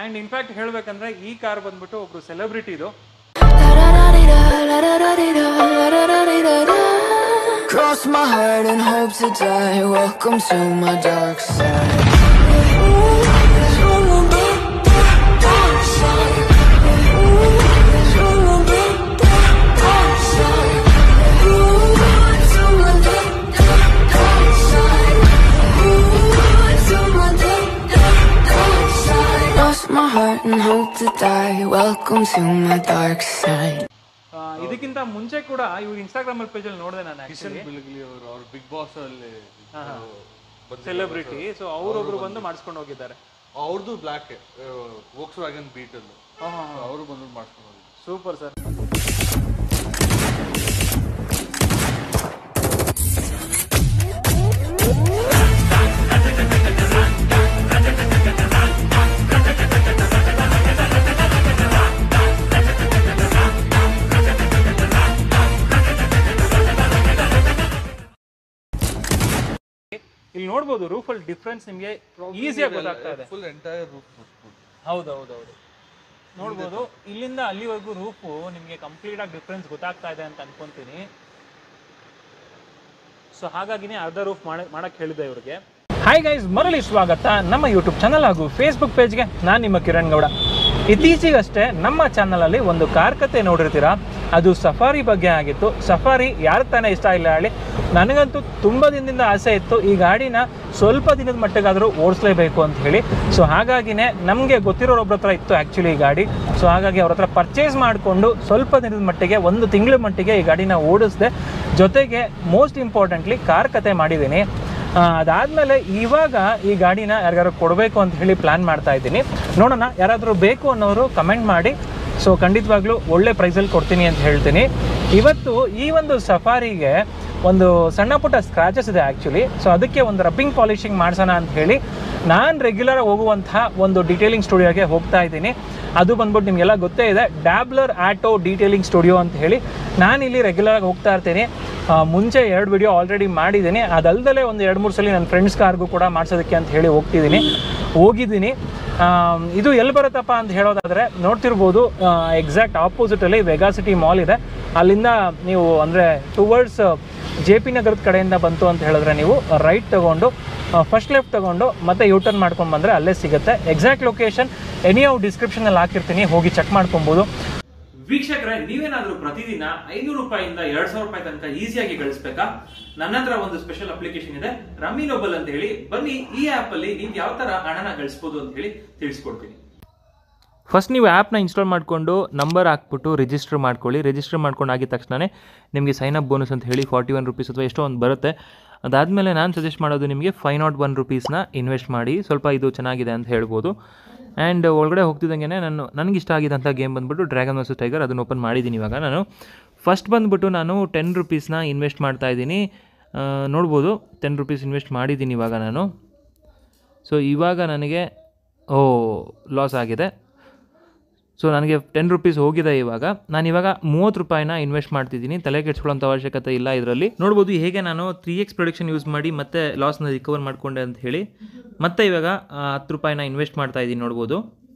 And in fact ಹೇಳಬೇಕಂದ್ರೆ ಈ car ಬಂದ್ಬಿಟ್ಟು ಒಬ್ರು ಸೆಲೆಬ್ರಿಟಿದು Cross my heart and hope to die. Welcome to my dark side. Cross my heart and hope to die. Welcome to my dark side. ಆ, ಇದಕ್ಕಿಂತ ಮುಂಚೆ ಕೂಡ ಇವ್ರು ಇನ್ಸ್ಟಾಗ್ರಾಮ್ ಪೇಜಲ್ಲಿ ನೋಡಿದೆ ನಾನು ಆ್ಯಕ್ಚುಲಿ ಬೆಳಗ್ಲಿ ಅವರು ಅವ್ರ ಬಿಗ್ ಬಾಸ್ ಅಲ್ಲಿ ಸೆಲೆಬ್ರಿಟಿ ಸೊ ಅವರೊಬ್ರು ಬಂದು ಮಾಡಿಸ್ಕೊಂಡು ಹೋಗಿದ್ದಾರೆ ಅವ್ರದ್ದು ಬ್ಲ್ಯಾಕ್ ವೋಕ್ಸ್ ವ್ಯಾಗನ್ ಬೀಟ್ ಅಲ್ಲಿ ಅವರು ಬಂದು ಮಾಡ್ಕೊಂಡು ಹೋಗಿದ್ರು ಸೂಪರ್ ಸರ್ ಇಲ್ಲಿ ನೋಡ್ಬೋದು ರೂಫಲ್ಲಿ ಡಿಫ್ರೆನ್ಸ್ ನಿಮಗೆ ಈಸಿಯಾಗಿ ಗೊತ್ತಾಗ್ತಾ ಇದೆ ಫುಲ್ ಎಂಟೈರ್ ರೂಫ್ ಹೌದು ಹೌದು ಹೌದು ನೋಡ್ಬೋದು ಇಲ್ಲಿಂದ ಅಲ್ಲಿವರೆಗೂ ರೂಫು ನಿಮಗೆ ಕಂಪ್ಲೀಟ್ ಆಗಿ ಡಿಫ್ರೆನ್ಸ್ ಗೊತ್ತಾಗ್ತಾ ಇದೆ ಅಂತ ಅನ್ಕೊಂತೀನಿ ಸೊ ಹಾಗಾಗಿನೇ ಅರ್ಧ ರೂಫ್ ಮಾಡ ಮಾಡಕ್ಕೆ ಹೇಳಿದೆ ಇವ್ರಿಗೆ ಹಾಯ್ ಗೈಸ್ ಮರಳಿ ಸ್ವಾಗತ ನಮ್ಮ ಯೂಟ್ಯೂಬ್ ಚಾನಲ್ ಹಾಗೂ ಫೇಸ್ಬುಕ್ ಪೇಜ್ಗೆ ನಾನು ನಿಮ್ಮ ಕಿರಣ್ ಗೌಡ ಇತ್ತೀಚೆಗಷ್ಟೇ ನಮ್ಮ ಚಾನಲಲ್ಲಿ ಒಂದು ಕಾರ್ ಕತೆ ನೋಡಿರ್ತೀರಾ ಅದು ಸಫಾರಿ ಬಗ್ಗೆ ಆಗಿತ್ತು ಸಫಾರಿ ಯಾರು ತಾನೇ ಇಷ್ಟ ಇಲ್ಲ ಹೇಳಿ ನನಗಂತೂ ತುಂಬ ದಿನದಿಂದ ಆಸೆ ಇತ್ತು ಈ ಗಾಡಿನ ಸ್ವಲ್ಪ ದಿನದ ಮಟ್ಟಿಗಾದರೂ ಓಡಿಸ್ಲೇಬೇಕು ಅಂತ ಹೇಳಿ ಸೊ ಹಾಗಾಗಿನೇ ನಮಗೆ ಗೊತ್ತಿರೋರೊಬ್ಬರ ಹತ್ರ ಇತ್ತು ಆ್ಯಕ್ಚುಲಿ ಈ ಗಾಡಿ ಸೊ ಹಾಗಾಗಿ ಅವ್ರ ಹತ್ರ ಪರ್ಚೇಸ್ ಮಾಡಿಕೊಂಡು ಸ್ವಲ್ಪ ದಿನದ ಮಟ್ಟಿಗೆ ಒಂದು ತಿಂಗಳ ಮಟ್ಟಿಗೆ ಈ ಗಾಡಿನ ಓಡಿಸ್ದೆ ಜೊತೆಗೆ ಮೋಸ್ಟ್ ಇಂಪಾರ್ಟೆಂಟ್ಲಿ ಕಾರ್ ಕತೆ ಮಾಡಿದ್ದೀನಿ ಆ, ಅದಾದ್ಮೇಲೆ ಇವಾಗ ಈ ಗಾಡಿನ ಯಾರಿಗಾರು ಕೊಡಬೇಕು ಅಂತ ಹೇಳಿ ಪ್ಲಾನ್ ಮಾಡ್ತಾ ಇದ್ದೀನಿ ನೋಡೋಣ ಯಾರಾದರೂ ಬೇಕು ಅನ್ನೋರು ಕಮೆಂಟ್ ಮಾಡಿ ಸೊ ಖಂಡಿತವಾಗ್ಲೂ ಒಳ್ಳೆ ಪ್ರೈಸಲ್ಲಿ ಕೊಡ್ತೀನಿ ಅಂತ ಹೇಳ್ತೀನಿ ಇವತ್ತು ಈ ಒಂದು ಸಫಾರಿಗೆ ಒಂದು ಸಣ್ಣ ಪುಟ್ಟ ಸ್ಕ್ರಾಚಸ್ ಇದೆ ಆ್ಯಕ್ಚುಲಿ ಸೊ ಅದಕ್ಕೆ ಒಂದು ರಬ್ಬಿಂಗ್ ಪಾಲಿಶಿಂಗ್ ಮಾಡ್ಸೋಣ ಅಂತ ಹೇಳಿ ನಾನು ರೆಗ್ಯುಲರ್ ಹೋಗುವಂತಹ ಒಂದು ಡೀಟೇಲಿಂಗ್ ಸ್ಟುಡಿಯೋಗೆ ಹೋಗ್ತಾ ಇದ್ದೀನಿ ಅದು ಬಂದ್ಬಿಟ್ಟು ನಿಮಗೆಲ್ಲ ಗೊತ್ತೇ ಇದೆ ಡ್ಯಾಬ್ಲರ್ ಆಟೋ ಡೀಟೇಲಿಂಗ್ ಸ್ಟುಡಿಯೋ ಅಂತ ಹೇಳಿ ನಾನು ಇಲ್ಲಿ ರೆಗ್ಯುಲರ್ ಆಗಿ ಹೋಗ್ತಾ ಇರ್ತೀನಿ ಆ, ಮುಂಚೆ ಎರಡು ವಿಡಿಯೋ ಆಲ್ರೆಡಿ ಮಾಡಿದ್ದೀನಿ ಅದಲ್ದಲೇ ಒಂದು ಎರಡು ಮೂರು ಸಲ ನನ್ನ ಫ್ರೆಂಡ್ಸ್ ಕಾರ್ಗೂ ಕೂಡ ಮಾಡಿಸೋದಕ್ಕೆ ಅಂತ ಹೇಳಿ ಹೋಗ್ತಿದ್ದೀನಿ ಹೋಗಿದ್ದೀನಿ ಆಮ್, ಇದು ಎಲ್ಲಿ ಬರುತ್ತಪ್ಪ ಅಂತ ಹೇಳೋದಾದರೆ ನೋಡ್ತಿರ್ಬೋದು ಎಕ್ಸಾಕ್ಟ್ ಆಪೋಸಿಟಲ್ಲಿ ವೆಗಾಸಿಟಿ ಮಾಲ್ ಇದೆ ಅಲ್ಲಿಂದ ನೀವು ಅಂದರೆ ಟುವರ್ಡ್ಸ್ ಜೆ ಪಿ ನಗರದ ಕಡೆಯಿಂದ ಬಂತು ಅಂತ ಹೇಳಿದ್ರೆ ನೀವು ರೈಟ್ ತಗೊಂಡು ಫಸ್ಟ್ ಲೆಫ್ಟ್ ತಗೊಂಡು ಮತ್ತೆ ಯೂ ಟರ್ನ್ ಮಾಡ್ಕೊಂಡು ಬಂದರೆ ಅಲ್ಲೇ ಸಿಗುತ್ತೆ ಎಕ್ಸಾಕ್ಟ್ ಲೊಕೇಶನ್ ಎನಿ ಅವು ಡಿಸ್ಕ್ರಿಪ್ಷನಲ್ಲಿ ಹಾಕಿರ್ತೀನಿ ಹೋಗಿ ಚೆಕ್ ಮಾಡ್ಕೊಬೋದು ವೀಕ್ಷಕರೇ ನೀವೇನಾದ್ರೂ ಪ್ರತಿದಿನ ಐನೂರು ರೂಪಾಯಿಂದ ಎರಡ್ ಸಾವಿರ ರೂಪಾಯಿ ತನಕ ಈಸಿಯಾಗಿ ಗಳಿಸ್ಬೇಕಾ ನನ್ನ ಹತ್ರ ಒಂದು ಸ್ಪೆಷಲ್ ಅಪ್ಲಿಕೇಶನ್ ಇದೆ ರಮ್ಮಿ ನೋಬಲ್ ಅಂತ ಹೇಳಿ ಬನ್ನಿ ಈ ಆಪ್ ಅಲ್ಲಿ ನೀವು ಯಾವ ತರ ಹಣನ ಗಳಿಸಬಹುದು ಅಂತ ಹೇಳಿ ತಿಳಿಸ್ಕೊಡ್ತೀನಿ ಫಸ್ಟ್ ನೀವು ಆ್ಯಪ್ನ ಇನ್ಸ್ಟಾಲ್ ಮಾಡಿಕೊಂಡು ನಂಬರ್ ಹಾಕ್ಬಿಟ್ಟು ರಿಜಿಸ್ಟರ್ ಮಾಡ್ಕೊಳ್ಳಿ ರಿಜಿಸ್ಟರ್ ಮಾಡ್ಕೊಂಡು ಆಗಿದ ತಕ್ಷಣ ನಿಮಗೆ ಸೈನ್ ಅಪ್ ಬೋನಸ್ ಅಂತ ಹೇಳಿ ಫಾರ್ಟಿ ಒನ್ ರುಪೀಸ್ ಅಥವಾ ಎಷ್ಟೋ ಒಂದು ಬರುತ್ತೆ ಅದಾದಮೇಲೆ ನಾನು ಸಜೆಸ್ಟ್ ಮಾಡೋದು ನಿಮಗೆ ಫೈವ್ ನಾಟ್ ಒನ್ ರುಪೀಸ್ನ ಇನ್ವೆಸ್ಟ್ ಮಾಡಿ ಸ್ವಲ್ಪ ಇದು ಚೆನ್ನಾಗಿದೆ ಅಂತ ಹೇಳ್ಬೋದು ಆ್ಯಂಡ್ ಒಳಗಡೆ ಹೋಗ್ತಿದ್ದಂಗೆ ನಾನು ನನಗೆ ಇಷ್ಟ ಆಗಿದ್ದಂಥ ಗೇಮ್ ಬಂದ್ಬಿಟ್ಟು ಡ್ರ್ಯಾಗನ್ ವರ್ಸಸ್ ಟೈಗರ್ ಅದನ್ನು ಓಪನ್ ಮಾಡಿದ್ದೀನಿ ಇವಾಗ ನಾನು ಫಸ್ಟ್ ಬಂದ್ಬಿಟ್ಟು ನಾನು ಟೆನ್ ರುಪೀಸ್ನ ಇನ್ವೆಸ್ಟ್ ಮಾಡ್ತಾ ಇದ್ದೀನಿ ಆ, ನೋಡ್ಬೋದು ಟೆನ್ ರುಪೀಸ್ ಇನ್ವೆಸ್ಟ್ ಮಾಡಿದ್ದೀನಿ ಇವಾಗ ನಾನು ಸೊ ಇವಾಗ ನನಗೆ ಓ ಲಾಸ್ ಆಗಿದೆ ಸೊ ನನಗೆ ಟೆನ್ ರುಪೀಸ್ ಹೋಗಿದೆ ಇವಾಗ ನಾನು ಇವಾಗ ಮೂವತ್ತು ರೂಪಾಯಿನ ಇನ್ವೆಸ್ಟ್ ಮಾಡ್ತಿದ್ದೀನಿ ತಲೆ ಕೆಡ್ಸ್ಕೊಳ್ಳೋಂಥ ಅವಶ್ಯಕತೆ ಇಲ್ಲ ಇದರಲ್ಲಿ ನೋಡ್ಬೋದು ಹೇಗೆ ನಾನು ತ್ರೀ ಎಕ್ಸ್ ಪ್ರೊಡಕ್ಷನ್ ಯೂಸ್ ಮಾಡಿ ಮತ್ತೆ ಲಾಸ್ನ ರಿಕವರ್ ಮಾಡ್ಕೊಂಡೆ ಅಂತ ಹೇಳಿ ಮತ್ತೆ ಇವಾಗ ಆ, ಹತ್ತು ರೂಪಾಯಿನ ಇನ್ವೆಸ್ಟ್ ಮಾಡ್ತಾ ಇದ್ದೀನಿ ನೋಡ್ಬೋದು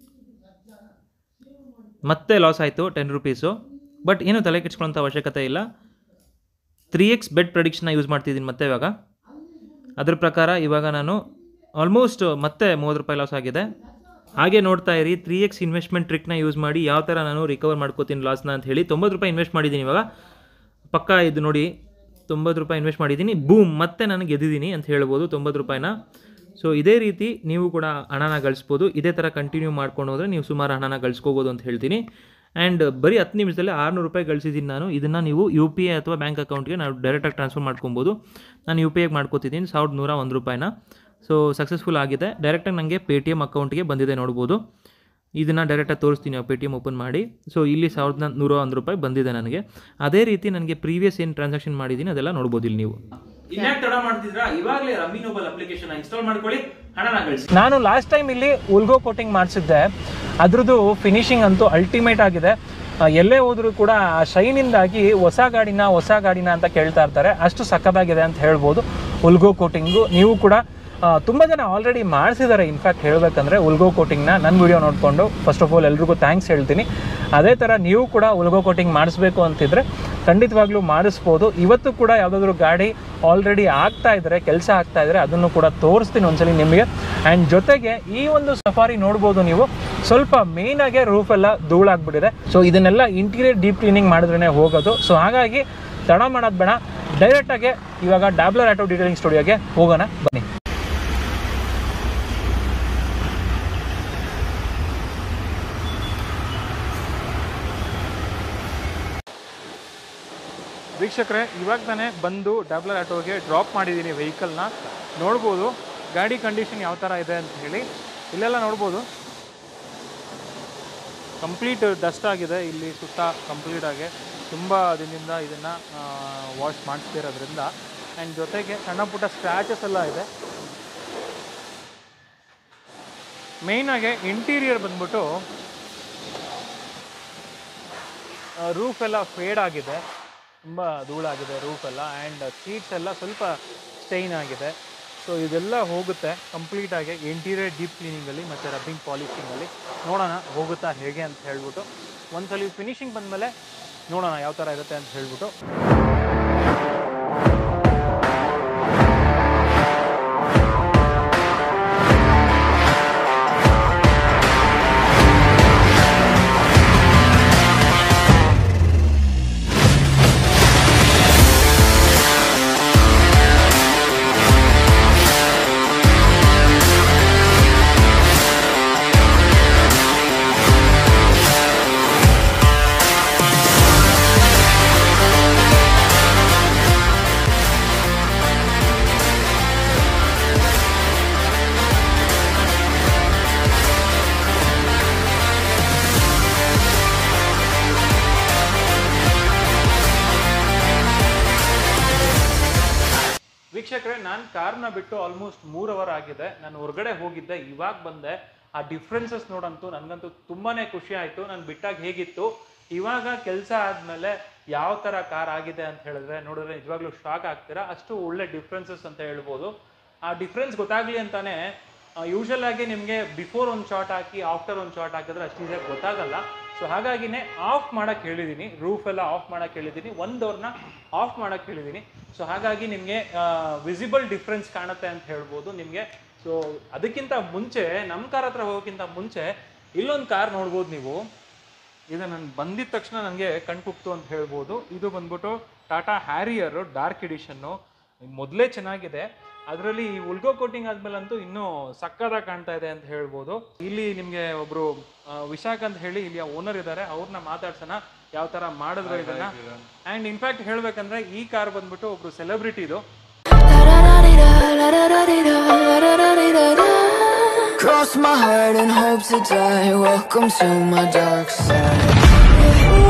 ಮತ್ತೆ ಲಾಸ್ ಆಯಿತು ಟೆನ್ ರುಪೀಸು ಬಟ್ ಏನು ತಲೆ ಕೆಡ್ಸ್ಕೊಳ್ಳೋಂಥ ಅವಶ್ಯಕತೆ ಇಲ್ಲ ತ್ರೀ ಎಕ್ಸ್ ಬೆಡ್ ಪ್ರೊಡಿಕ್ಷನ್ನ ಯೂಸ್ ಮಾಡ್ತಿದ್ದೀನಿ ಮತ್ತೆ ಇವಾಗ ಅದ್ರ ಪ್ರಕಾರ ಇವಾಗ ನಾನು ಆಲ್ಮೋಸ್ಟ್ ಮತ್ತೆ ಮೂವತ್ತು ರೂಪಾಯಿ ಲಾಸ್ ಆಗಿದೆ ಹಾಗೆ ನೋಡ್ತಾ ಇರಿ ತ್ರೀ ಎಕ್ಸ್ ಇನ್ವೆಸ್ಟ್ಮೆಂಟ್ ಟ್ರಿಕ್ನ ಯೂಸ್ ಮಾಡಿ ಯಾವ ಥರ ನಾನು ರಿಕವರ್ ಮಾಡ್ಕೋತೀನಿ ಲಾಸ್ನ ಅಂತ ಹೇಳಿ ತೊಂಬತ್ತು ರೂಪಾಯಿ ಇನ್ವೆಸ್ಟ್ ಮಾಡಿದ್ದೀನಿ ಇವಾಗ ಪಕ್ಕ ಇದು ನೋಡಿ ತೊಂಬತ್ತು ರೂಪಾಯಿ ಇನ್ವೆಸ್ಟ್ ಮಾಡಿದ್ದೀನಿ ಬೂಮ್ ಮತ್ತೆ ನಾನು ಗೆದ್ದಿದ್ದೀನಿ ಅಂತ ಹೇಳ್ಬೋದು ತೊಂಬತ್ತು ರೂಪಾಯಿನ ಸೊ ಇದೇ ರೀತಿ ನೀವು ಕೂಡ ಹಣನ ಗಳಿಸ್ಬೋದು ಇದೇ ಥರ ಕಂಟಿನ್ಯೂ ಮಾಡ್ಕೊಂಡು ಹೋದರೆ ನೀವು ಸುಮಾರು ಹಣನ ಗಳಿಸ್ಕೋಬೋದು ಅಂತ ಹೇಳ್ತೀನಿ ಆ್ಯಂಡ್ ಬರೀ ಹತ್ತು ನಿಮಿಷದಲ್ಲಿ ಆರುನೂರು ರೂಪಾಯಿ ಗಳಿಸಿದ್ದೀನಿ ನಾನು ಇದನ್ನು ನೀವು ಯು ಪಿ ಐ ಅಥವಾ ಬ್ಯಾಂಕ್ ಅಕೌಂಟ್ಗೆ ನಾವು ಡೈರೆಕ್ಟಾಗಿ ಟ್ರಾನ್ಸ್ಫರ್ ಮಾಡ್ಕೊಬೋದು ನಾನು ಯು ಪಿ ಐಗೆ ಮಾಡ್ಕೋತಿದ್ದೀನಿ ಸಾವಿರದ ನೂರ ಒಂದು ರೂಪಾಯಿನ ಸೊ ಸಕ್ಸಸ್ಫುಲ್ ಆಗಿದೆ ಡೈರೆಕ್ಟಾಗಿ ನನಗೆ ಪೇ ಟಿ ಎಮ್ ಅಕೌಂಟ್ಗೆ ಬಂದಿದೆ ನೋಡ್ಬೋದು ಇದನ್ನು ಡೈರೆಕ್ಟಾಗಿ ತೋರಿಸ್ತೀನಿ ಪೇ ಟಿ ಎಮ್ ಓಪನ್ ಮಾಡಿ ಸೊ ಇಲ್ಲಿ ಸಾವಿರದ ನೂರ ಒಂದು ರೂಪಾಯಿ ಬಂದಿದೆ ನನಗೆ ಅದೇ ರೀತಿ ನನಗೆ ಪ್ರೀವಿಯಸ್ ಏನು ಟ್ರಾನ್ಸಾಕ್ಷನ್ ಮಾಡಿದ್ದೀನಿ ಅದೆಲ್ಲ ನೋಡ್ಬೋದು ಇಲ್ಲಿ ನೀವು ಇನ್ಯಾಕ್ ತಡ ಮಾಡ್ತಿದ್ರಾ ಇವಾಗಲೇ ರಮ್ಮಿ ನೋಬಲ್ ಅಪ್ಲಿಕೇಶನ್ ಇನ್ಸ್ಟಾಲ್ ಮಾಡ್ಕೊಳ್ಳಿ ಹಣನ ಗಳಿಸಿ ನಾನು ಲಾಸ್ಟ್ ಟೈಮ್ ಇಲ್ಲಿ ಉಲ್ಗೋ ಕೋಟಿಂಗ್ ಮಾಡಿಸಿದ್ದೆ ಅದ್ರದ್ದು ಫಿನಿಶಿಂಗ್ ಅಂತೂ ಅಲ್ಟಿಮೇಟ್ ಆಗಿದೆ ಆ, ಎಲ್ಲೇ ಹೋದರೂ ಕೂಡ ಆ ಶೈನಿಂದಾಗಿ ಹೊಸ ಗಾಡಿನ ಹೊಸ ಗಾಡಿನ ಅಂತ ಕೇಳ್ತಾ ಇರ್ತಾರೆ ಅಷ್ಟು ಸಕ್ಕತ್ತಾಗಿದೆ ಅಂತ ಹೇಳ್ಬೋದು ಉಲ್ಗೋ ಕೋಟಿಂಗು ನೀವು ಕೂಡ ತುಂಬ ಜನ ಆಲ್ರೆಡಿ ಮಾಡಿಸಿದ್ದಾರೆ ಇನ್ಫ್ಯಾಕ್ಟ್ ಹೇಳಬೇಕಂದ್ರೆ ಉಲ್ಗೋ ಕೋಟಿಂಗ್ನ ನನ್ನ ವಿಡಿಯೋ ನೋಡಿಕೊಂಡು ಫಸ್ಟ್ ಆಫ್ ಆಲ್ ಎಲ್ರಿಗೂ ಥ್ಯಾಂಕ್ಸ್ ಹೇಳ್ತೀನಿ ಅದೇ ಥರ ನೀವು ಕೂಡ ಉಲ್ಗೋ ಕೋಟಿಂಗ್ ಮಾಡಿಸ್ಬೇಕು ಅಂತಿದ್ರೆ ಖಂಡಿತವಾಗ್ಲೂ ಮಾಡಿಸ್ಬೋದು ಇವತ್ತು ಕೂಡ ಯಾವುದಾದ್ರೂ ಗಾಡಿ ಆಲ್ರೆಡಿ ಆಗ್ತಾ ಇದ್ದಾರೆ ಕೆಲಸ ಆಗ್ತಾ ಇದ್ದಾರೆ ಅದನ್ನು ಕೂಡ ತೋರಿಸ್ತೀನಿ ಒಂದ್ಸಲಿ ನಿಮಗೆ ಆ್ಯಂಡ್ ಜೊತೆಗೆ ಈ ಒಂದು ಸಫಾರಿ ನೋಡ್ಬೋದು ನೀವು ಸ್ವಲ್ಪ ಮೇಯ್ನಾಗೆ ರೂಫ್ ಎಲ್ಲ ಧೂಳಾಗ್ಬಿಟ್ಟಿದೆ ಸೊ ಇದನ್ನೆಲ್ಲ ಇಂಟೀರಿಯರ್ ಡೀಪ್ ಕ್ಲೀನಿಂಗ್ ಮಾಡಿದ್ರೇ ಹೋಗೋದು ಸೊ ಹಾಗಾಗಿ ತಡ ಮಾಡೋದು ಬೇಡ ಡೈರೆಕ್ಟಾಗಿ ಇವಾಗ ಡಾಬ್ಲರ್ ಆಟೋ ಡೀಟೇಲಿಂಗ್ ಸ್ಟುಡಿಯೋಗೆ ಹೋಗೋಣ ಬನ್ನಿ ವೀಕ್ಷಕರೇ ಇವಾಗ ತಾನೇ ಬಂದು ಡಬ್ಲರ್ ಆಟೋಗೆ ಡ್ರಾಪ್ ಮಾಡಿದ್ದೀನಿ ವೆಹಿಕಲ್ನ ನೋಡ್ಬೋದು ಗಾಡಿ ಕಂಡೀಷನ್ ಯಾವ ಥರ ಇದೆ ಅಂತ ಹೇಳಿ ಇಲ್ಲೆಲ್ಲ ನೋಡ್ಬೋದು ಕಂಪ್ಲೀಟ್ ಡಸ್ಟ್ ಆಗಿದೆ ಇಲ್ಲಿ ಸುತ್ತ ಕಂಪ್ಲೀಟ್ ಆಗಿ ತುಂಬ ದಿನದಿಂದ ಇದನ್ನು ವಾಶ್ ಮಾಡಿಸ್ತಿರೋದ್ರಿಂದ ಆ್ಯಂಡ್ ಜೊತೆಗೆ ಸಣ್ಣ ಪುಟ್ಟ ಸ್ಕ್ರ್ಯಾಚಸ್ ಎಲ್ಲ ಇದೆ ಮೇಯ್ನಾಗೆ ಇಂಟೀರಿಯರ್ ಬಂದ್ಬಿಟ್ಟು ರೂಫ್ ಎಲ್ಲ ಫೇಡ್ ಆಗಿದೆ ತುಂಬ ಧೂಳಾಗಿದೆ ರೂಫ್ ಎಲ್ಲ ಆ್ಯಂಡ್ ಸೀಟ್ಸ್ ಎಲ್ಲ ಸ್ವಲ್ಪ ಸ್ಟೈನ್ ಆಗಿದೆ ಸೊ ಇದೆಲ್ಲ ಹೋಗುತ್ತೆ ಕಂಪ್ಲೀಟಾಗಿ ಇಂಟೀರಿಯರ್ ಡೀಪ್ ಕ್ಲೀನಿಂಗಲ್ಲಿ ಮತ್ತು ರಬ್ಬಿಂಗ್ ಪಾಲಿಶಿಂಗಲ್ಲಿ ನೋಡೋಣ ಹೋಗುತ್ತಾ ಹೇಗೆ ಅಂತ ಹೇಳ್ಬಿಟ್ಟು ಒಂದ್ಸಲಿ ಫಿನಿಶಿಂಗ್ ಬಂದಮೇಲೆ ನೋಡೋಣ ಯಾವ ಥರ ಇರುತ್ತೆ ಅಂತ ಹೇಳ್ಬಿಟ್ಟು ವೀಕ್ಷಕರೇ ನಾನು ಕಾರ್ನ ಬಿಟ್ಟು ಆಲ್ಮೋಸ್ಟ್ ಮೂರ್ ಅವರ್ ಆಗಿದೆ ನಾನು ಹೊರಗಡೆ ಹೋಗಿದ್ದೆ ಇವಾಗ ಬಂದೆ ಆ ಡಿಫ್ರೆನ್ಸಸ್ ನೋಡಂತೂ ನನಗಂತೂ ತುಂಬಾನೇ ಖುಷಿ ಆಯಿತು ನಾನು ಬಿಟ್ಟಾಗ ಹೇಗಿತ್ತು ಇವಾಗ ಕೆಲಸ ಆದಮೇಲೆ ಯಾವ ಥರ ಕಾರ್ ಆಗಿದೆ ಅಂತ ಹೇಳಿದ್ರೆ ನೋಡಿದ್ರೆ ನಿಜವಾಗ್ಲೂ ಶಾಕ್ ಆಗ್ತೀರಾ ಅಷ್ಟು ಒಳ್ಳೆ ಡಿಫ್ರೆನ್ಸಸ್ ಅಂತ ಹೇಳ್ಬೋದು ಆ ಡಿಫ್ರೆನ್ಸ್ ಗೊತ್ತಾಗ್ಲಿ ಅಂತಾನೆ ಯೂಶಲ್ ಆಗಿ ನಿಮಗೆ ಬಿಫೋರ್ ಒಂದು ಶಾಟ್ ಹಾಕಿ ಆಫ್ಟರ್ ಒಂದು ಶಾಟ್ ಹಾಕಿದ್ರೆ ಅಷ್ಟು ಈಸಿಯಾಗಿ ಗೊತ್ತಾಗಲ್ಲ ಸೊ ಹಾಗಾಗಿನೇ ಆಫ್ ಮಾಡಕ್ಕೆ ಹೇಳಿದ್ದೀನಿ ರೂಫ್ ಎಲ್ಲ ಆಫ್ ಮಾಡಕ್ಕೆ ಹೇಳಿದ್ದೀನಿ ಒಂದು ಡೋರ್ನ ಆಫ್ ಮಾಡಕ್ಕೆ ಹೇಳಿದ್ದೀನಿ ಸೊ ಹಾಗಾಗಿ ನಿಮಗೆ ವಿಸಿಬಲ್ ಡಿಫ್ರೆನ್ಸ್ ಕಾಣುತ್ತೆ ಅಂತ ಹೇಳ್ಬೋದು ನಿಮಗೆ ಸೊ ಅದಕ್ಕಿಂತ ಮುಂಚೆ ನಮ್ಮ ಕಾರ್ ಹತ್ರ ಹೋಗೋಕ್ಕಿಂತ ಮುಂಚೆ ಇಲ್ಲೊಂದು ಕಾರ್ ನೋಡ್ಬೋದು ನೀವು ಈಗ ನಾನು ಬಂದಿದ ತಕ್ಷಣ ನನಗೆ ಕಣ್ಕುಕ್ತು ಅಂತ ಹೇಳ್ಬೋದು ಇದು ಬಂದ್ಬಿಟ್ಟು ಟಾಟಾ ಹ್ಯಾರಿಯರು ಡಾರ್ಕ್ ಎಡಿಷನ್ನು ಮೊದಲೇ ಚೆನ್ನಾಗಿದೆ ಅದರಲ್ಲಿ ಈ ಉಲ್ಗೋ ಕೋಟಿಂಗ್ ಆದ್ಮೇಲಂತೂ ಇನ್ನೂ ಸಕ್ಕದಾಗಿ ಕಾಣ್ತಾ ಇದೆ ಅಂತ ಹೇಳ್ಬೋದು ಇಲ್ಲಿ ನಿಮಗೆ ಒಬ್ರು ಆ, ವಿಶಾಖ್ ಅಂತ ಹೇಳಿ ಇಲ್ಲಿ ಓನರ್ ಇದ್ದಾರೆ ಅವ್ರನ್ನ ಮಾತಾಡ್ಸೋಣ ಯಾವ ಥರ ಮಾಡಿದ್ರು ಇದನ್ನ ಆ್ಯಂಡ್ ಇನ್ಫ್ಯಾಕ್ಟ್ ಹೇಳ್ಬೇಕಂದ್ರೆ ಈ ಕಾರ್ ಬಂದ್ಬಿಟ್ಟು ಒಬ್ರು ಸೆಲೆಬ್ರಿಟಿದು Cross my heart and hope to die. Welcome to my dark side.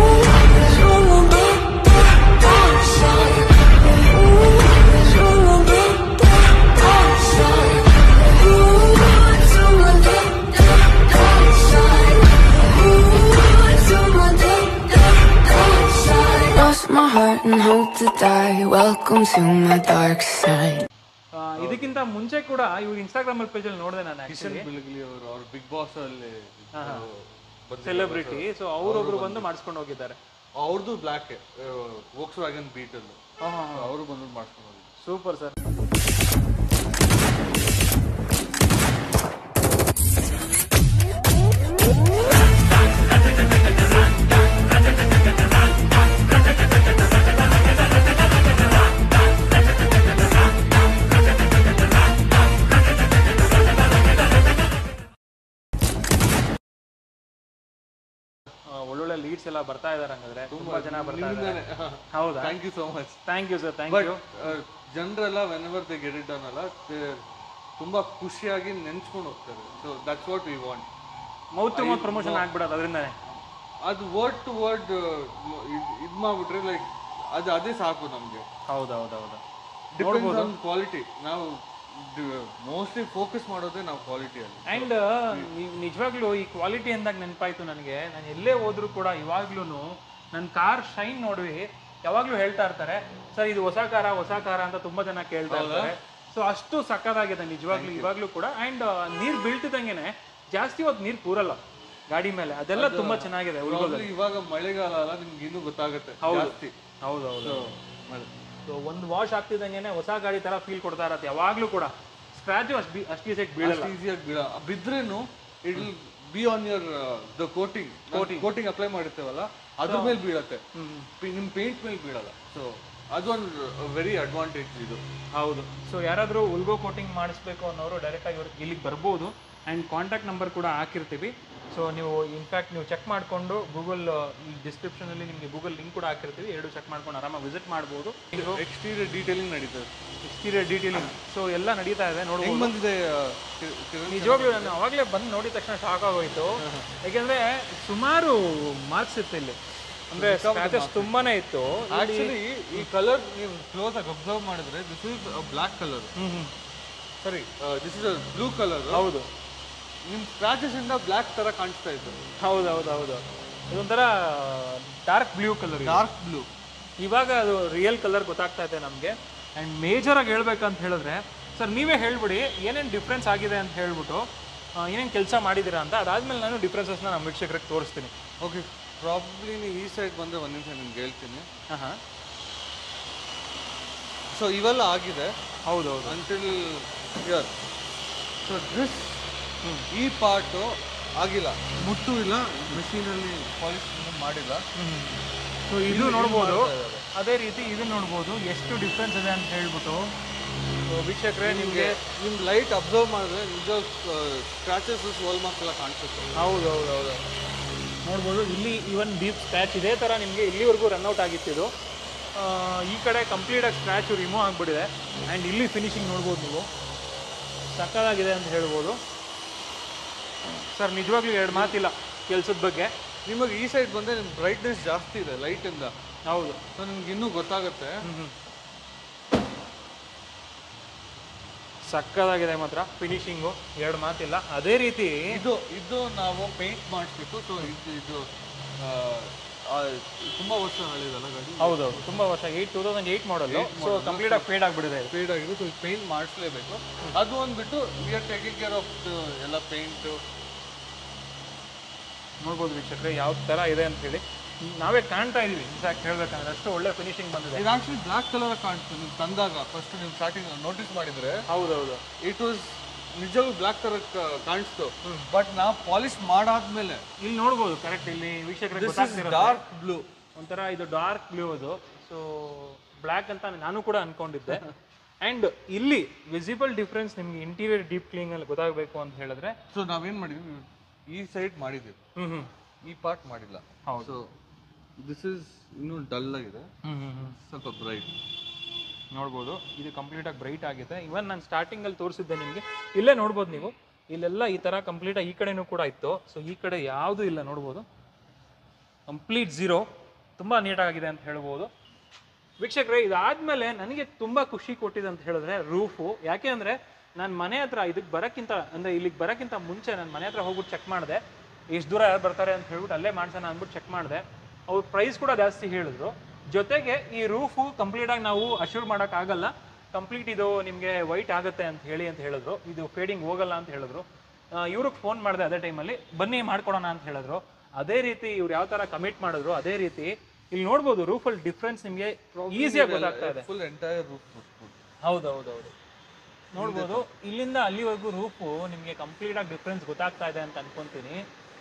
Cross my heart and hope to die. Welcome to my dark side. ಆ, ಇದಕ್ಕಿಂತ ಮುಂಚೆ ಕೂಡ ಇವ್ರು ಇನ್ಸ್ಟಾಗ್ರಾಮ್ ಅಲ್ಲಿ ಪೇಜಲ್ಲಿ ನೋಡಿದೆ ನಾನು ಆ್ಯಕ್ಚುಲಿ ಬೆಳಗ್ಲಿ ಅವರು ಅವ್ರ ಬಿಗ್ ಬಾಸ್ ಅಲ್ಲಿ ಸೆಲೆಬ್ರಿಟಿ ಸೊ ಅವರೊಬ್ರು ಬಂದು ಮಾಡಿಸ್ಕೊಂಡು ಹೋಗಿದ್ದಾರೆ ಅವ್ರದ್ದು ಬ್ಲ್ಯಾಕ್ ವೋಕ್ಸ್ ವ್ಯಾಗನ್ ಬೀಟ್ ಅಲ್ಲಿ ಅವರು ಬಂದು ಮಾಡ್ಕೊಂಡು ಹೋಗಿದ್ರು ಸೂಪರ್ ಸರ್ ಒಳ್ಳೊಳ್ಳೆ ಲೀಡ್ಸ್ ಎಲ್ಲ ಬರ್ತಾ ಇದಾರೆ ಹಂಗಾದ್ರೆ ತುಂಬಾ ಜನ ಬರ್ತಾ ಇದ್ದಾರೆ ಹೌದಾ thank you so much thank you sir thank but you ಜನರೆಲ್ಲ whenever they get it done ಅಲ್ಲ they- ತುಂಬಾ ಖುಷಿಯಾಗಿ ನೆನ್ಸ್ಕೊಂಡು ಹೋಗ್ತಾರೆ so that's what we want mouth to mouth promotion ಆಗ್ಬಿಡೋದು ಅದರಿಂದಾನೆ ಅದು ವರ್ಡ್ ಟು ವರ್ಡ್ ಇದು ಮಾಡ್ಬಿಟ್ರೆ ಲೈಕ್ ಅದು ಅದೇ ಸಾಕು ನಮಗೆ ಹೌದೌದೌದು ಡಿಪೆಂಡ್ಸ್ ಆನ್ ಕ್ವಾಲಿಟಿ ನಾವು ಮೋಸ್ಟ್ಲಿ ಫೋಕಸ್ ಮಾಡೋದೇ ನಾವು ಕ್ವಾಲಿಟಿಯಲ್ಲಿ ಆ್ಯಂಡ್ ನಿಜವಾಗ್ಲೂ ಈ ಕ್ವಾಲಿಟಿ ಅಂದಾಗ ನೆನಪಾಯ್ತು ನನಗೆ ನಾನು ಎಲ್ಲೇ ಹೋದ್ರೂ ಕೂಡ ಇವಾಗ್ಲೂ ನನ್ನ ಕಾರ್ ಶೈನ್ ನೋಡಿ ಯಾವಾಗ್ಲೂ ಹೇಳ್ತಾ ಇರ್ತಾರೆ ಸರ್ ಇದು ಹೊಸ ಕಾರ ಹೊಸ ಕಾರ ಅಂತ ತುಂಬಾ ಜನ ಕೇಳ್ತಾ ಇರ್ತಾರೆ ಸೊ ಅಷ್ಟು ಸಕ್ಕದಾಗಿದೆ ನಿಜವಾಗ್ಲೂ ಇವಾಗ್ಲೂ ಕೂಡ ಅಂಡ್ ನೀರ್ ಬೀಳ್ತಿದಂಗೆನೆ ಜಾಸ್ತಿ ಹೊತ್ತು ನೀರ್ ಕೂರಲ್ಲ ಗಾಡಿ ಮೇಲೆ ಅದೆಲ್ಲ ತುಂಬಾ ಚೆನ್ನಾಗಿದೆ ಉಳ್ಗೋದು Probably ಇವಾಗ ಮಳೆಗಾಲ ಅಲ್ಲ ನಿಮ್ಗೆ ಇನ್ನೂ ಗೊತ್ತಾಗುತ್ತೆ ಜಾಸ್ತಿ ಹೌದು ಹೌದು ಮಳೆ ಸೊ ಒಂದು ವಾಶ್ ಆಗ್ತಿದ್ದಂಗೆನೆ ಹೊಸ ಗಾಡಿ ತರ ಫೀಲ್ ಕೊಡ್ತಾ ಇರತ್ತೆ ಯಾವಾಗ್ಲೂ ಕೂಡ ಸ್ಕ್ರಾಚು ಅಷ್ಟು ಅಷ್ಟು ಈಸಿಯಾಗಿ ಬೀಳಲ್ಲ ಈಸಿಯಾಗಿ ಬೀಳ ಬಿದ್ರೇನು it will be on your the coating coating apply ಮಾಡಿರ್ತೇವಲ್ಲ ಅದ್ರ ಮೇಲೆ ಬೀಳತ್ತೆ ಪಿ- ನಿಮ್ ಪೇಂಟ್ ಮೇಲೆ ಬೀಳಲ್ಲ ಸೊ ಅದೊಂದು ವೆರಿ ಅಡ್ವಾಂಟೇಜ್ ಇದು ಹೌದು ಸೊ ಯಾರಾದರೂ ಉಲ್ಗೋ ಕೋಟಿಂಗ್ ಮಾಡಿಸ್ಬೇಕು ಅನ್ನೋರು ಡೈರೆಕ್ಟಾಗಿ ಇವ್ರಿಗೆ ಇಲ್ಲಿಗೆ ಬರ್ಬೋದು ಆ್ಯಂಡ್ ಕಾಂಟ್ಯಾಕ್ಟ್ ನಂಬರ್ ಕೂಡ ಹಾಕಿರ್ತೀವಿ ಸೊ ನೀವು ಇನ್ಫ್ಯಾಕ್ಟ್ ನೀವು ಚೆಕ್ ಮಾಡಿಕೊಂಡು ಗೂಗಲ್ ಈ ಡಿಸ್ಕ್ರಿಪ್ಷನಲ್ಲಿ ನಿಮಗೆ ಗೂಗಲ್ ಲಿಂಕ್ ಕೂಡ ಹಾಕಿರ್ತೀವಿ ಎರಡು ಚೆಕ್ ಮಾಡ್ಕೊಂಡು ಆರಾಮಾಗಿ ವಿಸಿಟ್ ಮಾಡ್ಬೋದು ಇದು ಎಕ್ಸ್ಟೀರಿಯರ್ ಡೀಟೇಲಿಂಗ್ ನಡೀತದೆ ಎಕ್ಸ್ಟೀರಿಯರ್ ಡೀಟೇಲಿಂಗ್ ಸೊ ಎಲ್ಲ ನಡೀತಾ ಇದೆ ನೋಡ್ಬೋದು ಹೆಂಗ್ ಬಂದಿದೆ ಆ, ಕಿ- ಕಿರಣ್? ನಿಜವಾಗ್ಲೂ ನಾನು ಅವಾಗಲೇ ಬಂದು ನೋಡಿದ ತಕ್ಷಣ ಶಾಕ್ ಆಗೋಯ್ತು ಯಾಕೆಂದ್ರೆ ಸುಮಾರು ಮಾರ್ಕ್ಸ್ ಇತ್ತು ಇಲ್ಲಿ ಅಂದ್ರೆ ಸ್ಕ್ರಾಚಸ್ ತುಂಬಾನೇ ಇತ್ತು ಆಕ್ಚುಲಿ ಈ ಕಲರ್ ನೀವು ಕ್ಲೋಸ್ ಆಗಿ ಅಬ್ಸರ್ವ್ ಮಾಡಿದ್ರೆ this is black colour hmm hmm ಸರಿ ದಿಸ್ ಇಸ್ ಬ್ಲೂ ಕಲರ್ ಹೌದು ನಿಮ್ ಸ್ಕ್ರಾಚಸ್ ಇಂದ ಬ್ಲಾಕ್ ತರ ಕಾಣಿಸ್ತಾ ಇತ್ತು ಹೌದು ಹೌದು ಹೌದು ಇದೊಂಥರ dark blue colour dark blue ಇವಾಗ ಅದು ರಿಯಲ್ ಕಲರ್ ಗೊತ್ತಾಗ್ತಾ ಇದೆ ನಮಗೆ ಆ್ಯಂಡ್ ಮೇಜರಾಗಿ ಹೇಳ್ಬೇಕಂತ ಹೇಳಿದ್ರೆ ಸರ್ ನೀವೇ ಹೇಳ್ಬಿಡಿ ಏನೇನು ಡಿಫ್ರೆನ್ಸ್ ಆಗಿದೆ ಅಂತ ಹೇಳ್ಬಿಟ್ಟು ಏನೇನು ಕೆಲಸ ಮಾಡಿದ್ದೀರಾ ಅಂತ ಅದಾದ್ಮೇಲೆ ನಾನು ಡಿಫ್ರೆನ್ಸಸ್ನ ನಮ್ಮ ವೀಕ್ಷಕರಿಗೆ ತೋರಿಸ್ತೀನಿ ಓಕೆ ಪ್ರಾಬ್ಲಿ ನೀವು ಈ ಸೈಡ್ ಬಂದ್ರೆ ಒಂದ್ ನಿಮಿಷ ನಿಮ್ಗೆ ಹೇಳ್ತೀನಿ ಹಾಂ ಹಾಂ ಸೊ ಇವೆಲ್ಲ ಆಗಿದೆ ಹೌದು ಹೌದು ಅಂಟಿಲ್ ಇಯರ್ ಸೊ ದಿಸ್ ಈ ಪಾರ್ಟು ಆಗಿಲ್ಲ ಮುಟ್ಟು ಇಲ್ಲ ಮೆಷಿನಲ್ಲಿ ಪಾಲಿಶ್ ಮಾಡಿಲ್ಲ ಸೊ ಇದು ನೋಡ್ಬೋದು ಅದೇ ರೀತಿ ಇದನ್ನ ನೋಡ್ಬೋದು ಎಷ್ಟು ಡಿಫ್ರೆನ್ಸ್ ಇದೆ ಅಂತ ಹೇಳ್ಬಿಟ್ಟು ಸೊ ವೀಕ್ಷಕರೇ ನಿಮಗೆ ನಿಮ್ಗೆ ಲೈಟ್ ಅಬ್ಸರ್ವ್ ಮಾಡಿದ್ರೆ ನಿಜ ಸ್ಕ್ರಾಚಸ್ ವಾಲ್ ಮಾರ್ಕ್ ಎಲ್ಲ ಕಾಣಿಸುತ್ತೆ ಹೌದು ಹೌದು ಹೌದು ನೋಡ್ಬೋದು ಇಲ್ಲಿ ಇವನ್ ಡೀಪ್ ಸ್ಕ್ರ್ಯಾಚ್ ಇದೇ ಥರ ನಿಮಗೆ ಇಲ್ಲಿವರೆಗೂ ರನ್ಔಟ್ ಆಗಿತ್ತು ಇದು ಆ, ಈ ಕಡೆ ಕಂಪ್ಲೀಟಾಗಿ ಸ್ಕ್ರ್ಯಾಚು ರಿಮೂವ್ ಆಗಿಬಿಟ್ಟಿದೆ ಆ್ಯಂಡ್ ಇಲ್ಲಿ ಫಿನಿಶಿಂಗ್ ನೋಡ್ಬೋದು ನೀವು ಸಕ್ಕದಾಗಿದೆ ಅಂತ ಹೇಳ್ಬೋದು ಸರ್ ನಿಜವಾಗ್ಲೂ ಎರಡು ಮಾತಿಲ್ಲ ಕೆಲಸದ ಬಗ್ಗೆ ನಿಮಗೆ ಈ ಸೈಡ್ ಬಂದ್ರೆ ನಿಮ್ಗೆ ಬ್ರೈಟ್ನೆಸ್ ಜಾಸ್ತಿ ಇದೆ ಲೈಟಿಂದ ಹೌದು ಸೊ ನಿಮ್ಗೆ ಇನ್ನೂ ಗೊತ್ತಾಗುತ್ತೆ ಸಕ್ಕದಾಗಿದೆ ಮಾತ್ರ ಫಿನಿಶಿಂಗು ಎರಡು ಮಾತಿಲ್ಲ ಅದೇ ರೀತಿ ಇದು ಇದು ನಾವು ಪೇಂಟ್ ಮಾಡಿಸ್ಬೇಕು ಸೊ ಇದು ಇದು ಆ, ಆ, ತುಂಬಾ ವರ್ಷ ಹಳೆದಲ್ಲ ಗಾಡಿ ಹೌದೌದು ತುಂಬ ವರ್ಷ eight two thousand eight model so ಕಂಪ್ಲೀಟಾಗಿ ಫೇಡ್ ಆಗಿಬಿಟ್ಟಿದೆ ಇದು ಫೇಡ್ ಆಗಿದೆ ಸೊ ಪೇಂಟ್ ಮಾಡಿಸ್ಲೇಬೇಕು ಅದು ಅಂದ್ಬಿಟ್ಟು we are taking care of ಎಲ್ಲ ಪೇಂಟ್ ನೋಡ್ಬೋದು ವೀಕ್ಷಕರೇ ಯಾವ ಥರ ಇದೆ ಅಂತ ಹೇಳಿ ನಾವೇ ಕಾಣ್ತಾ ಇದೀವಿ ಇನ್ಫ್ಯಾಕ್ಟ್ ಹೇಳ್ಬೇಕಂದ್ರೆ ಅಷ್ಟು ಒಳ್ಳೆ ಫಿನಿಶಿಂಗ್ ಬಂದಿದೆ ಇದು ಆಕ್ಚುಲಿ ಬ್ಲಾಕ್ ಕಲರ್ ಕಾಣಿಸ್ತು ನೀವು ತಂದಾಗ ಫಸ್ಟ್ ನೀವು ಸ್ಟಾರ್ಟಿಂಗ್ ನೋಟಿಸ್ ಮಾಡಿದ್ರೆ ಹೌದೌದು ಇಟ್ ವಾಸ್ ನಿಜವಾಗ್ಲೂ ಬ್ಲಾಕ್ ಕಲರ್ ಕಾಣಿಸ್ತು ಬಟ್ ನಾವು ಪಾಲಿಶ್ ಮಾಡಾದ್ಮೇಲೆ ಇಲ್ಲಿ ನೋಡ್ಬೋದು ಕರೆಕ್ಟ್ ಇಲ್ಲಿ ವೀಕ್ಷಕರಿಗೆ ದಿಸ್ ಇಸ್ ಗೊತ್ತಾಗ್ತಿರೋ ಡಾರ್ಕ್ ಬ್ಲೂ ಒಂಥರ ಇದು ಡಾರ್ಕ್ ಬ್ಲೂ ಅದು ಸೊ ಬ್ಲ್ಯಾಕ್ ಅಂತ ನಾನು ಕೂಡ ಅನ್ಕೊಂಡಿದ್ದೆ ಆ್ಯಂಡ್ ಇಲ್ಲಿ ವಿಸಿಬಲ್ ಡಿಫ್ರೆನ್ಸ್ ನಿಮ್ಗೆ ಇಂಟೀರಿಯರ್ ಡೀಪ್ ಕ್ಲೀನ್ ಅಲ್ಲಿ ಗೊತ್ತಾಗಬೇಕು ಅಂತ ಹೇಳಿದ್ರೆ ಸೊ ನಾವೇನ್ ಮಾಡಿದ್ವಿ ಈ ಸೈಡ್ ಮಾಡಿದ್ದೀವಿ ಹ್ಮ್ ಹ್ಮ್ ಈ ಪಾರ್ಟ್ ಮಾಡಿಲ್ಲ ಹೌದು ಸೊ ದಿಸ್ ಇಸ್ ಇನ್ನೂ ಡಲ್ ಆಗಿದೆ ಹ್ಮ್ ಹ್ಮ್ ಹ್ಮ್ ಸ್ವಲ್ಪ ಬ್ರೈಟ್ ನೋಡ್ಬೋದು ಇದು ಕಂಪ್ಲೀಟಾಗಿ ಬ್ರೈಟ್ ಆಗಿದೆ ಇವನ್ ನಾನು ಸ್ಟಾರ್ಟಿಂಗಲ್ಲಿ ತೋರಿಸಿದ್ದೆ ನಿಮಗೆ ಇಲ್ಲೇ ನೋಡ್ಬೋದು ನೀವು ಇಲ್ಲೆಲ್ಲ ಈ ಥರ ಕಂಪ್ಲೀಟಾಗಿ ಈ ಕಡೆನೂ ಕೂಡ ಇತ್ತು ಸೊ ಈ ಕಡೆ ಯಾವುದೂ ಇಲ್ಲ ನೋಡ್ಬೋದು ಕಂಪ್ಲೀಟ್ ಝೀರೋ ತುಂಬ ನೀಟಾಗಿದೆ ಅಂತ ಹೇಳ್ಬೋದು ವೀಕ್ಷಕರೇ ಇದಾದ್ಮೇಲೆ ನನಗೆ ತುಂಬ ಖುಷಿ ಕೊಟ್ಟಿದೆ ಅಂತ ಹೇಳಿದ್ರೆ ರೂಫು ಯಾಕೆ ಅಂದರೆ ನಾನು ಮನೆ ಹತ್ರ ಇದಕ್ಕೆ ಬರೋಕ್ಕಿಂತ ಅಂದರೆ ಇಲ್ಲಿಗೆ ಬರೋಕ್ಕಿಂತ ಮುಂಚೆ ನಾನು ಮನೆ ಹತ್ರ ಹೋಗ್ಬಿಟ್ಟು ಚೆಕ್ ಮಾಡಿದೆ ಎಷ್ಟು ದೂರ ಯಾರು ಬರ್ತಾರೆ ಅಂತ ಹೇಳ್ಬಿಟ್ಟು ಅಲ್ಲೇ ಮಾಡ್ಸೋಣ ಅಂದ್ಬಿಟ್ಟು ಚೆಕ್ ಮಾಡಿದೆ ಅವ್ರ ಪ್ರೈಸ್ ಕೂಡ ಜಾಸ್ತಿ ಹೇಳಿದ್ರು ಜೊತೆಗೆ ಈ ರೂಫು ಕಂಪ್ಲೀಟಾಗಿ ನಾವು ಅಶ್ಯೂರ್ ಮಾಡೋಕ್ಕಾಗಲ್ಲ ಕಂಪ್ಲೀಟ್ ಇದು ನಿಮಗೆ ವೈಟ್ ಆಗುತ್ತೆ ಅಂತ ಹೇಳಿ ಅಂತ ಹೇಳಿದ್ರು ಇದು ಫೇಡಿಂಗ್ ಹೋಗಲ್ಲ ಅಂತ ಹೇಳಿದ್ರು ಇವ್ರಿಗೆ ಫೋನ್ ಮಾಡಿದೆ ಅದೇ ಟೈಮಲ್ಲಿ ಬನ್ನಿ ಮಾಡ್ಕೊಡೋಣ ಅಂತ ಹೇಳಿದ್ರು ಅದೇ ರೀತಿ ಇವ್ರು ಯಾವ ಥರ ಕಮಿಟ್ ಮಾಡಿದ್ರು ಅದೇ ರೀತಿ ಇಲ್ಲಿ ನೋಡ್ಬೋದು ರೂಫಲ್ಲಿ ಡಿಫ್ರೆನ್ಸ್ ನಿಮಗೆ ಈಸಿಯಾಗಿ ಗೊತ್ತಾಗ್ತಾ ಇದೆ ಫುಲ್ ಎಂಟೈರ್ ರೂಫ್ ಹೌದು ಹೌದು ಹೌದು ನೋಡ್ಬೋದು ಇಲ್ಲಿಂದ ಅಲ್ಲಿವರೆಗೂ ರೂಫು ನಿಮಗೆ ಕಂಪ್ಲೀಟ್ ಆಗಿ ಡಿಫ್ರೆನ್ಸ್ ಗೊತ್ತಾಗ್ತಾ ಇದೆ ಅಂತ ಅನ್ಕೊಂತೀನಿ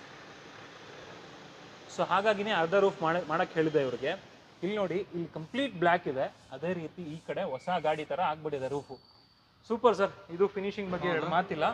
ಸೊ ಹಾಗಾಗಿನೇ ಅರ್ಧ ರೂಫ್ ಮಾಡ ಮಾಡಕ್ಕೆ ಹೇಳಿದೆ ಇವ್ರಿಗೆ ಇಲ್ಲಿ ನೋಡಿ ಇಲ್ಲಿ ಕಂಪ್ಲೀಟ್ ಬ್ಲ್ಯಾಕ್ ಇದೆ ಅದೇ ರೀತಿ ಈ ಕಡೆ ಹೊಸ ಗಾಡಿ ಥರ ಆಗ್ಬಿಟ್ಟಿದೆ ರೂಫು ಸೂಪರ್ ಸರ್ ಇದು ಫಿನಿಶಿಂಗ್ ಬಗ್ಗೆ ಎರಡು ಮಾತಿಲ್ಲ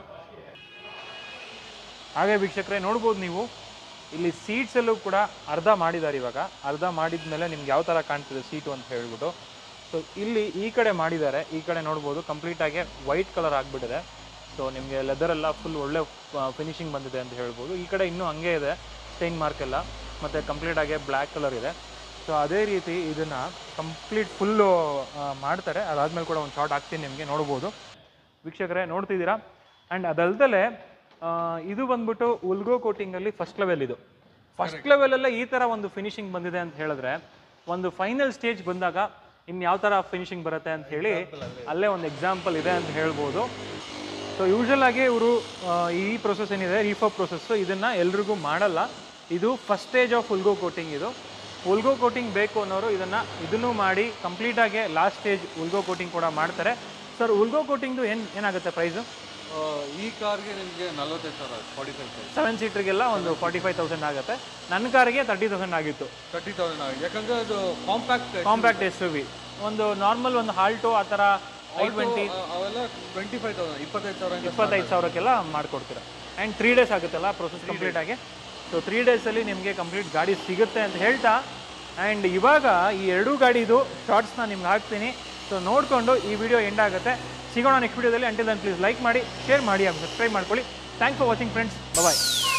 ಹಾಗೆ ವೀಕ್ಷಕರೇ ನೋಡ್ಬೋದು ನೀವು ಇಲ್ಲಿ ಸೀಟ್ಸ್ ಅಲ್ಲೂ ಕೂಡ ಅರ್ಧ ಮಾಡಿದ್ದಾರೆ ಇವಾಗ ಅರ್ಧ ಮಾಡಿದ ಮೇಲೆ ನಿಮ್ಗೆ ಯಾವ ಥರ ಕಾಣ್ತಿದೆ ಸೀಟು ಅಂತ ಹೇಳ್ಬಿಟ್ಟು ಸೊ ಇಲ್ಲಿ ಈ ಕಡೆ ಮಾಡಿದ್ದಾರೆ ಈ ಕಡೆ ನೋಡ್ಬೋದು ಕಂಪ್ಲೀಟಾಗಿ ವೈಟ್ ಕಲರ್ ಆಗಿಬಿಟ್ಟಿದೆ ಸೊ ನಿಮಗೆ ಲೆದರ್ ಎಲ್ಲ ಫುಲ್ ಒಳ್ಳೆ ಫಿನಿಶಿಂಗ್ ಬಂದಿದೆ ಅಂತ ಹೇಳ್ಬೋದು ಈ ಕಡೆ ಇನ್ನೂ ಹಂಗೆ ಇದೆ ಸ್ಟೈನ್ ಮಾರ್ಕ್ ಎಲ್ಲ ಮತ್ತು ಕಂಪ್ಲೀಟಾಗಿ ಬ್ಲ್ಯಾಕ್ ಕಲರ್ ಇದೆ ಸೊ ಅದೇ ರೀತಿ ಇದನ್ನು ಕಂಪ್ಲೀಟ್ ಫುಲ್ಲು ಮಾಡ್ತಾರೆ ಅದಾದಮೇಲೆ ಕೂಡ ಒಂದು ಶಾರ್ಟ್ ಹಾಕ್ತೀನಿ ನಿಮಗೆ ನೋಡ್ಬೋದು ವೀಕ್ಷಕರೇ ನೋಡ್ತಿದ್ದೀರಾ ಆ್ಯಂಡ್ ಅದಲ್ದಲೆ ಇದು ಬಂದ್ಬಿಟ್ಟು ಉಲ್ಗೋ ಕೋಟಿಂಗಲ್ಲಿ ಫಸ್ಟ್ ಲೆವೆಲ್ ಇದು ಫಸ್ಟ್ ಲೆವೆಲಲ್ಲೇ ಈ ಥರ ಒಂದು ಫಿನಿಶಿಂಗ್ ಬಂದಿದೆ ಅಂತ ಹೇಳಿದ್ರೆ ಒಂದು ಫೈನಲ್ ಸ್ಟೇಜ್ ಬಂದಾಗ ಇನ್ನು ಯಾವ ಥರ ಫಿನಿಶಿಂಗ್ ಬರುತ್ತೆ ಅಂತ ಹೇಳಿ ಅಲ್ಲೇ ಒಂದು ಎಕ್ಸಾಂಪಲ್ ಇದೆ ಅಂತ ಹೇಳ್ಬೋದು ಸೊ ಯೂಶಲ್ ಆಗಿ ಇವರು ಈ ಪ್ರೊಸೆಸ್ ಏನಿದೆ ರೀಫೋ ಪ್ರೊಸೆಸ್ಸು ಇದನ್ನು ಎಲ್ರಿಗೂ ಮಾಡಲ್ಲ ಇದು ಫಸ್ಟ್ ಸ್ಟೇಜ್ ಆಫ್ ಉಲ್ಗೋ ಕೋಟಿಂಗ್ ಇದು ಉಲ್ಗೋ ಕೋಟಿಂಗ್ ಬೇಕು ಅನ್ನೋರು ಇದನ್ನು ಇದನ್ನು ಮಾಡಿ ಕಂಪ್ಲೀಟಾಗಿ ಲಾಸ್ಟ್ ಸ್ಟೇಜ್ ಉಲ್ಗೋ ಕೋಟಿಂಗ್ ಕೂಡ ಮಾಡ್ತಾರೆ ಸರ್ ಉಲ್ಗೋ ಕೋಟಿಂಗ್ದು ಏನು ಏನಾಗುತ್ತೆ ಪ್ರೈಸು ಆ, ಈ ಕಾರ್ಗೆ ನಿಮಗೆ ನಲ್ವತ್ತೈದು ಸಾವಿರ ಫಾರ್ಟಿ ಫೈವ್ ತೌಸಂಡ್ ಸೆವೆನ್ ಸೀಟ್ರಿಗೆಲ್ಲ ಒಂದು ಫಾರ್ಟಿ ಫೈವ್ ತೌಸಂಡ್ ಆಗುತ್ತೆ ನನ್ನ ಕಾರಿಗೆ ತರ್ಟಿ ತೌಸಂಡ್ ಆಗಿತ್ತು ತರ್ಟಿ ತೌಸಂಡ್ ಆಗಿದೆ ಯಾಕಂದ್ರೆ ಅದು compact compact S U V ಒಂದು ನಾರ್ಮಲ್ ಒಂದು ಹಾಲ್ಟೋ ಆ ಥರ ಐ ಟ್ವೆಂಟಿ ಅವೆಲ್ಲ ಟ್ವೆಂಟಿ ಫೈವ್ ತೌಸಂಡ್ ಇಪ್ಪತ್ತೈದು ಸಾವಿರ ಇಪ್ಪತ್ತೈದು ಸಾವಿರಕ್ಕೆಲ್ಲ ಮಾಡಿಕೊಡ್ತೀರಾ ಆ್ಯಂಡ್ ತ್ರೀ ಡೇಸ್ ಆಗುತ್ತಲ್ಲ ಪ್ರೊಸೆಸ್ ಕಂಪ್ಲೀಟ್ ಆಗಿ ಸೊ ತ್ರೀ ಡೇಸಲ್ಲಿ ನಿಮಗೆ ಕಂಪ್ಲೀಟ್ ಗಾಡಿ ಸಿಗುತ್ತೆ ಅಂತ ಹೇಳ್ತಾ ಆ್ಯಂಡ್ ಇವಾಗ ಈ ಎರಡೂ ಗಾಡಿದು ಶಾರ್ಟ್ಸ್ನ ನಿಮ್ಗೆ ಹಾಕ್ತೀನಿ ಸೊ ನೋಡಿಕೊಂಡು ಈ ವಿಡಿಯೋ ಎಂಡ್ ಆಗುತ್ತೆ ಸಿಗೋಣ ನೆಕ್ಸ್ಟ್ ವಿಡಿಯೋದಲ್ಲಿ ಅಂಟಿಲ್ ದನ್ ಪ್ಲೀಸ್ ಲೈಕ್ ಮಾಡಿ ಶೇರ್ ಮಾಡಿ ಹಾಗೂ ಸಬ್ಸ್ಕ್ರೈಬ್ ಮಾಡ್ಕೊಳ್ಳಿ thanks for watching friends bye